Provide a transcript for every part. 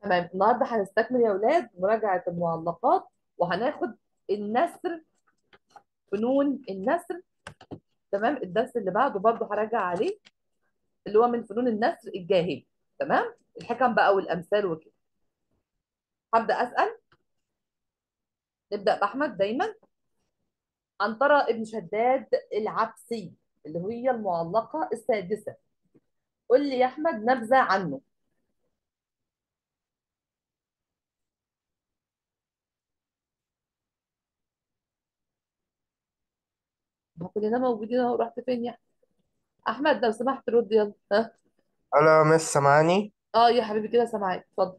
تمام النهارده هنستكمل يا اولاد مراجعه المعلقات وهناخد النثر فنون النثر تمام الدرس اللي بعده برضه هراجع عليه اللي هو من فنون النثر الجاهلي تمام الحكم بقى والامثال وكده هبدا اسال نبدا باحمد دايما عنترة ابن شداد العبسي اللي هي المعلقه السادسه قول لي يا احمد نبذه عنه ما كلنا موجودين اهو رحت فين يا احمد لو سمحت رد يلا ها ألا مس سامعاني اه يا حبيبي كده سامعاك اتفضل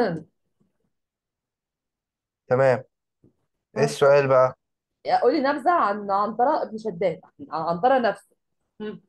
تمام إيه السؤال بقى قولي نبذة عن عنترة ابن شداد عن عنترة نفسه مم.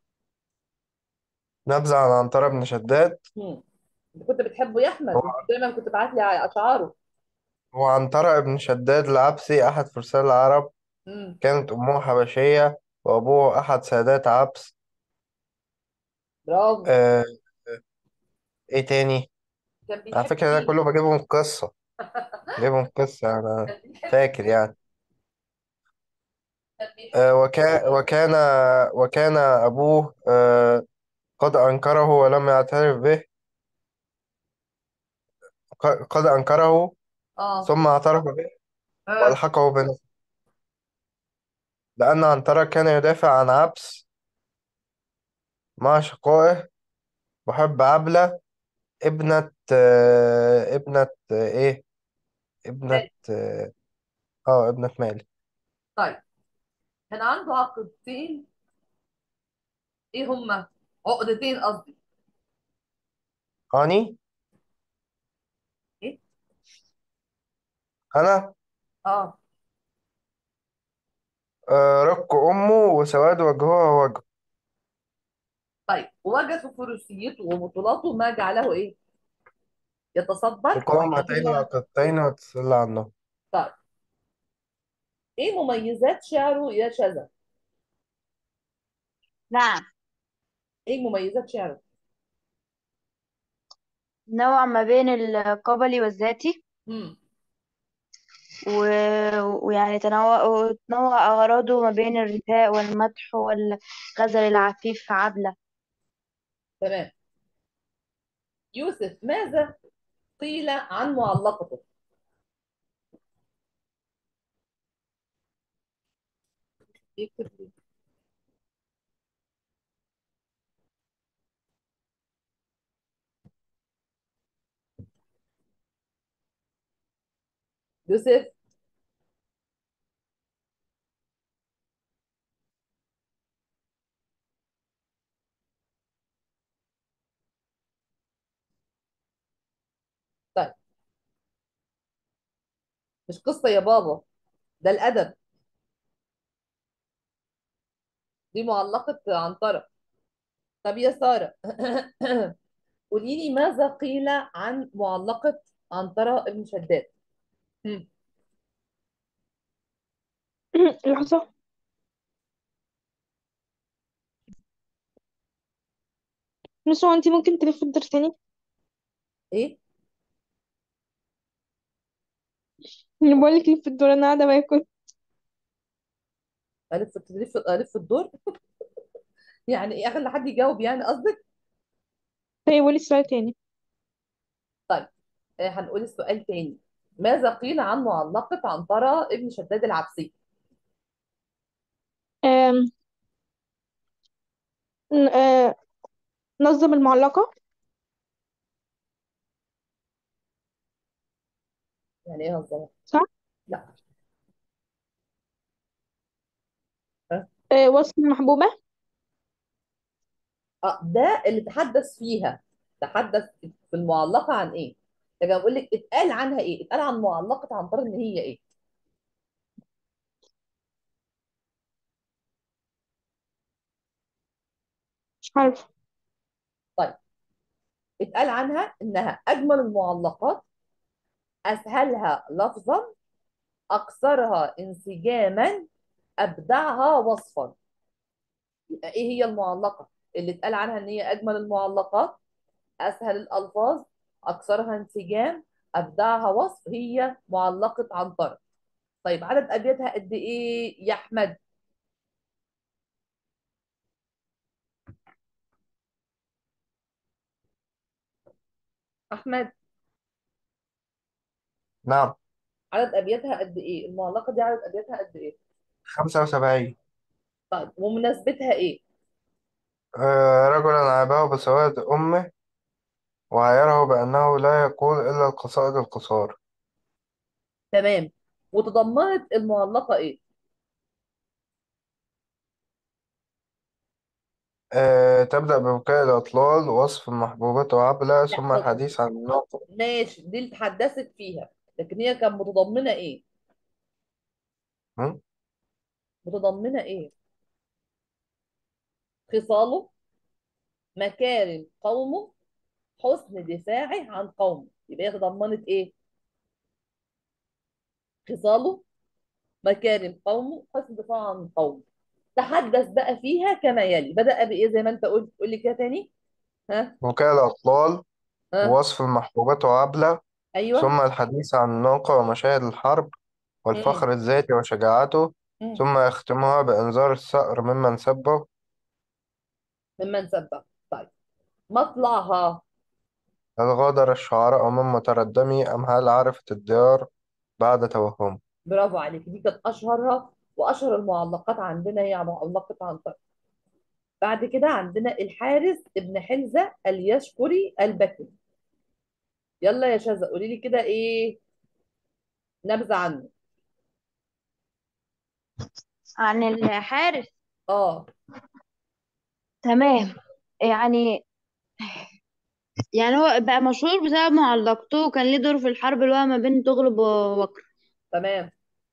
نبذة عن عنترة بن شداد مم. انت كنت بتحبه يا احمد هو انت دايما كنت بعت لي اشعاره هو عنترة بن شداد العبسي أحد فرسان العرب مم. كانت أمه حبشية وأبوه أحد سادات عبس برافو آه إيه تاني كان على بيحب فكرة ده مين كله بجيبهم قصة جايبهم قصة أنا كان بيحب فاكر مين يعني كان بيحب آه وكان وكان وكان أبوه آه قد أنكره ولم يعترف به ق- قد أنكره اه ثم اعترف به اه وألحقه بنفسه لأن عنترة كان يدافع عن عبس مع شقائه وحب عبلة ابنة آه، ابنة آه، ايه ابنة حلو. اه آه، ابنة مالك طيب كان عنده عقدتين ايه هما عقدتين قصدي هاني ايه انا اه آه، رق امه وسواد وجهها وجه طيب ووجد في فروسيته وبطولاته ما جعله ايه يتصدر القوم هاتين العقدتين وتسأل عنه طيب ايه مميزات شعره يا شذا نعم ايه مميزات شعره نوع ما بين القبلي والذاتي امم و... ويعني تنوع تنوع أغراضه ما بين الرثاء والمدح والغزل العفيف عبلة تمام يوسف ماذا قيل عن معلقته يكتب لي يوسف طيب مش قصة يا بابا ده الأدب دي معلقة عنترة طب يا سارة قولي لي ماذا قيل عن معلقة عنترة ابن شداد مم. لحظة مش هو انتي ممكن تلفي الدور تاني ايه انا بقولك لفي الدور انا قاعدة باكل ألف ألف ألف الدور يعني ايه أخلي حد يجاوب يعني قصدك طيب قولي السؤال تاني طيب آه، هنقول السؤال تاني ماذا قيل عن معلقة عنترة ابن شداد العبسي آم... ن- آه... نظم المعلقة يعني ايه هزار صح لا ها؟ آه... وصف المحبوبة اه ده اللي تحدث فيها تحدث في المعلقة عن ايه لكن بقول لك اتقال عنها ايه اتقال عن معلقة عنترة ان هي ايه مش عارفة طيب اتقال عنها انها اجمل المعلقات اسهلها لفظا اكثرها انسجاما ابدعها وصفا يبقى ايه هي المعلقة اللي اتقال عنها ان هي اجمل المعلقات اسهل الالفاظ اكثرها انسجام ابدعها وصف هي معلقه عنترة طيب عدد ابياتها قد ايه يا احمد احمد نعم عدد ابياتها قد ايه المعلقه دي عدد ابياتها قد ايه خمسة وسبعين طيب ومناسبتها ايه آه رجلا عابه بسواد أمه وعايره بأنه لا يقول إلا القصائد القصار تمام وتضمنت المعلقه ايه آه تبدأ ببكاء الأطلال وصف المحبوبات وعبلة ثم لا الحديث عن النقط ماشي دي اللي اتحدثت فيها لكن هي كانت متضمنه ايه م? متضمنه ايه خصاله مكارم قومه حسن دفاعه عن قومه يبقى هي تضمنت ايه خصاله مكارم قومه حسن دفاعه عن قومه تحدث بقى فيها كما يلي بدأ بإيه زي ما انت قلت قول لي كده تاني ها بكاء الأطلال ها ووصف المحبوبات وعبلة ايوه ثم الحديث عن الناقة ومشاهد الحرب مم. والفخر الذاتي وشجاعته مم. ثم يختمها بإنذار الثأر ممن سبه ممن سبق طيب مطلعها هل غادر الشعراء من متردمي أم هل عرفت الديار بعد توهم برافو عليك دي كانت اشهرها واشهر المعلقات عندنا هي معلقة عنتر بعد كده عندنا الحارس ابن حلزة اليشكري البكري يلا يا شذا قولي لي كده ايه نبذة عنه عن الحارس اه تمام يعني يعني هو بقى مشهور بسبب معلقته وكان ليه دور في الحرب اللي هو ما بين تغلب ووكر تمام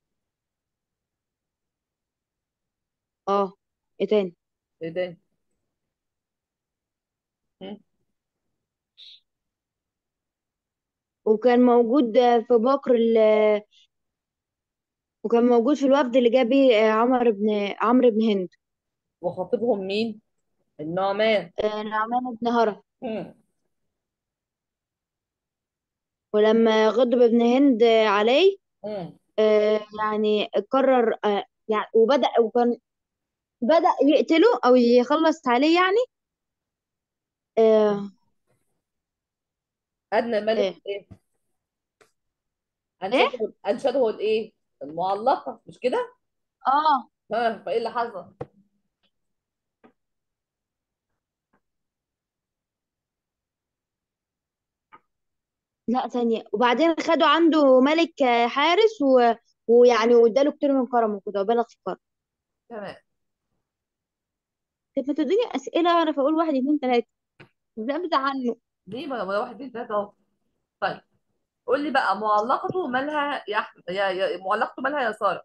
اه ايه تاني ايه ده مم. وكان موجود في بكر ال... وكان موجود في الوفد اللي جاب بيه عمرو بن عمرو بن هند وخاطبهم مين النعمان آه، نعمان بن هرم مم. ولما غضب ابن هند عليه مم. آه، يعني قرر آه، يعني وبدأ وكان بدأ يقتله أو يخلص عليه يعني آه، أدنى الملك ايه ايه ايه أنشده أنشده الايه المعلقة مش كده اه ها فايه اللي حصل لا ثانية وبعدين خدوا عنده ملك آه، حارس و... ويعني واداله كتير من كرمه كده وبالغ في كرمه تمام طب ما تديني أسئلة أعرف أقول واحد اتنين تلاتة لا أبدأ عنه ليه ما ما واحد اتنين تلاته اهو طيب قول لي بقى معلقته مالها يا احمد يا, يا معلقته مالها يا ساره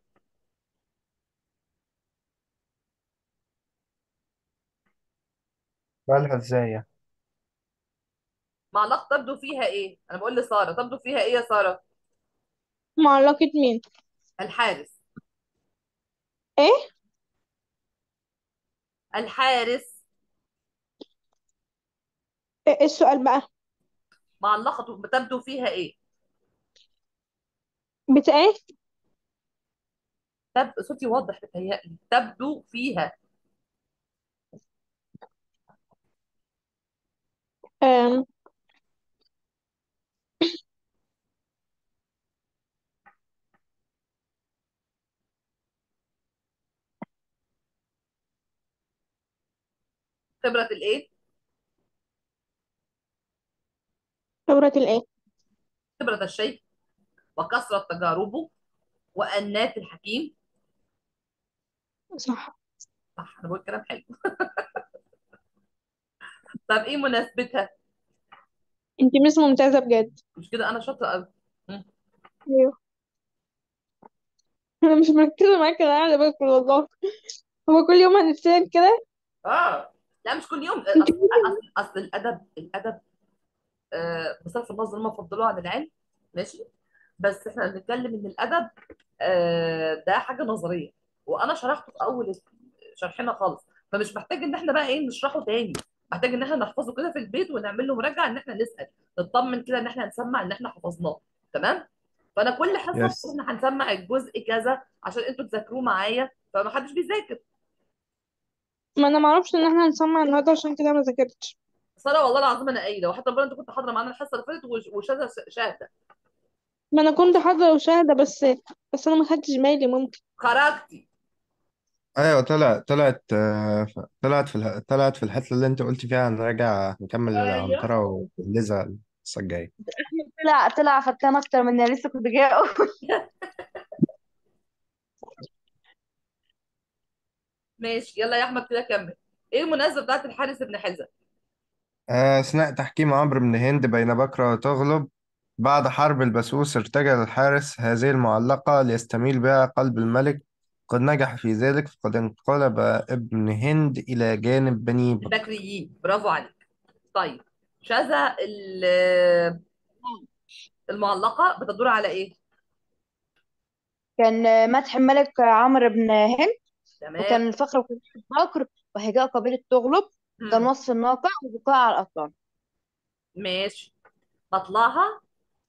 مالها ازاي يعني؟ معلقه تبدو فيها ايه انا بقول لساره تبدو فيها ايه يا ساره معلقة مين الحارس ايه الحارس إيه السؤال بقى معلقته تبدو فيها ايه بتاع ايه تب... صوتي واضح بتهيألي تبدو فيها أم. خبره الايه خبرة الايه خبره الشيخ وكثره تجاربه وانات الحكيم صح صح انا بقول كلام حلو طب ايه مناسبتها انت مس ممتازة بجد مش كده انا شاطره قوي ايوه انا مش مركزة معاك انا قاعدة باكل والله هو كل يوم هنتسال كده اه لا مش كل يوم انت اصل اصل, أصل الادب الادب آه بصرف النظر ما فضلوه عن العلم ماشي بس احنا بنتكلم ان الادب آه ده حاجه نظريه وانا شرحته في اول شرحنا خالص فمش محتاج ان احنا بقى ايه نشرحه تاني محتاج ان احنا نحفظه كده في البيت ونعمل له مراجعه ان احنا نسال نطمن كده ان احنا نسمع ان احنا حفظناه تمام فانا كل حصه يس احنا هنسمع الجزء كذا عشان انتوا تذاكروه معايا فما حدش بيذاكر ما انا ما اعرفش ان احنا هنسمع النهارده عشان كده ما ذاكرتش ساره والله العظيم انا قايله وحتى ربنا انت كنت حاضره معانا الحصه اللي فاتت وش- وشاهده شاهده ما انا كنت حاضره وشاهده بس بس انا ما خدتش بالي ممكن خرجتي ايوه طلع طلعت آه، ف- طلعت في الح- طلعت في الحته اللي انت قلت فيها هنراجع نكمل ايوه العنترة والليزة الحصه الجايه طلع طلع فتان اكتر من اللي لسه كنت جايه اقول ماشي يلا يا احمد كده كمل ايه المناسبه بتاعت الحارس ابن حزم آه، أثناء تحكيم عمرو بن هند بين بكرة وتغلب بعد حرب البسوس ارتجل الحارس هذه المعلقة ليستميل بها قلب الملك قد نجح في ذلك فقد انقلب ابن هند إلى جانب بني بكر البكريين برافو عليك طيب شذا ال- المعلقه بتدور على ايه كان مدح الملك عمرو بن هند تمام وكان الفخر وكان بكر وهجاء قبيلة تغلب كان مم. وصف الناقة وبقاء على الأطلال ماشي بطلعها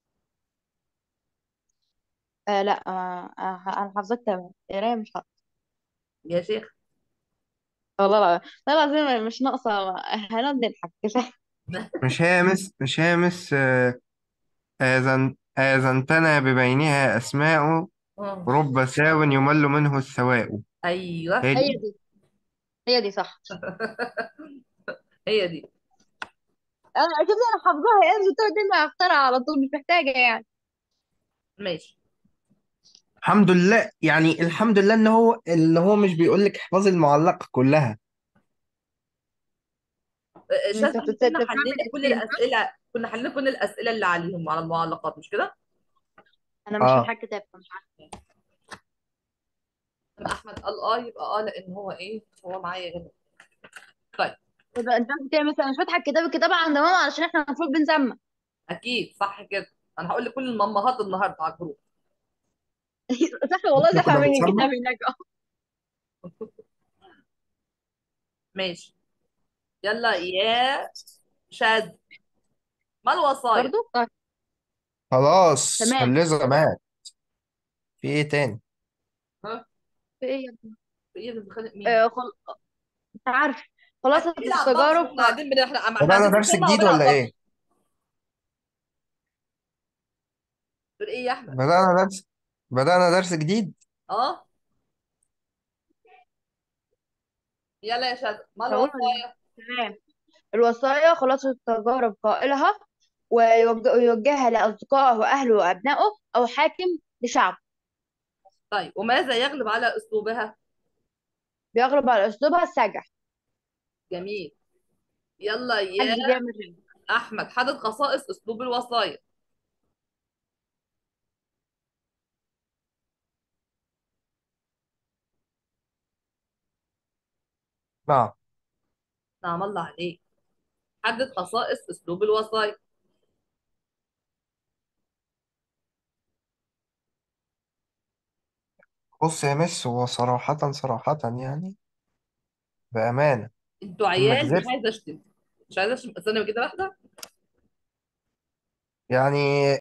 آه لا آه آه أنا حافظاك تمام قراية مش حافظة يا شيخ والله لا لا العظيم مش ناقصة هنقعد نضحك كفاية مش هامس مش هامس آه، آذن آذنتنا ببينها أسماء مم. رب ساو يمل منه السواء ايوه هي هي دي دي هي دي صح هي دي أنا أكيد أنا حافظاها هي أنت دي ما أختارها على طول مش محتاجة يعني ماشي الحمد لله يعني الحمد لله ان هو ان هو مش بيقول لك احفظي المعلقة كلها آه، أنت شاذ احنا بتت- كنا بتفهم حلينا كل الإفيه صح؟ الاسئله كنا حلينا كل الاسئله اللي عليهم على المعلقات مش كده أنا مش اه فاتحة الكتاب فمش عارفة يبقى احمد قال اه يبقى اه لان هو ايه هو معايا هنا طيب يبقى أنت بتعمل مثلا مش فاتحة الكتاب الكتاب عند ماما علشان إحنا المفروض بنسمع اكيد صح كده انا هقول لكل المامهات النهارده على الجروب صح والله احنا زي كنا فاهمين بنسمع الكتاب هناك أهو ماشي يلا يا شاذ ما الوصايا برضو طيب خلاص تمام الليزة مات في ايه تاني ها في إيه يا ابني؟ في ايه اللي بتخانق مين آه خل... مش عارف خلاصة اكيد على الضبط التجارب احنا قاعدين بن... احنا احنا بدأنا قاعدين درس بنسمع جديد وبنلعب ولا ضبط ايه تقول ايه يا احمد بدأنا درس بدأنا درس جديد اه يلا يا شاذ ما هقول الوصايا تمام الوصايا خلاصة التجارب قائلها ويوج- ويوجهها لأصدقائه وأهله وأبنائه أو حاكم لشعب طيب وماذا يغلب على اسلوبها بيغلب على أسلوبها السجع جميل يلا يا محدش بيعمل كده احمد حدد خصائص اسلوب الوصايا نعم نعم الله عليك حدد خصائص اسلوب الوصايا بص يا مس هو صراحة صراحة يعني بأمانة انتوا ما عيال مش كذبت عايزه اشتم مش عايزه اشتم استنى كده واحده يعني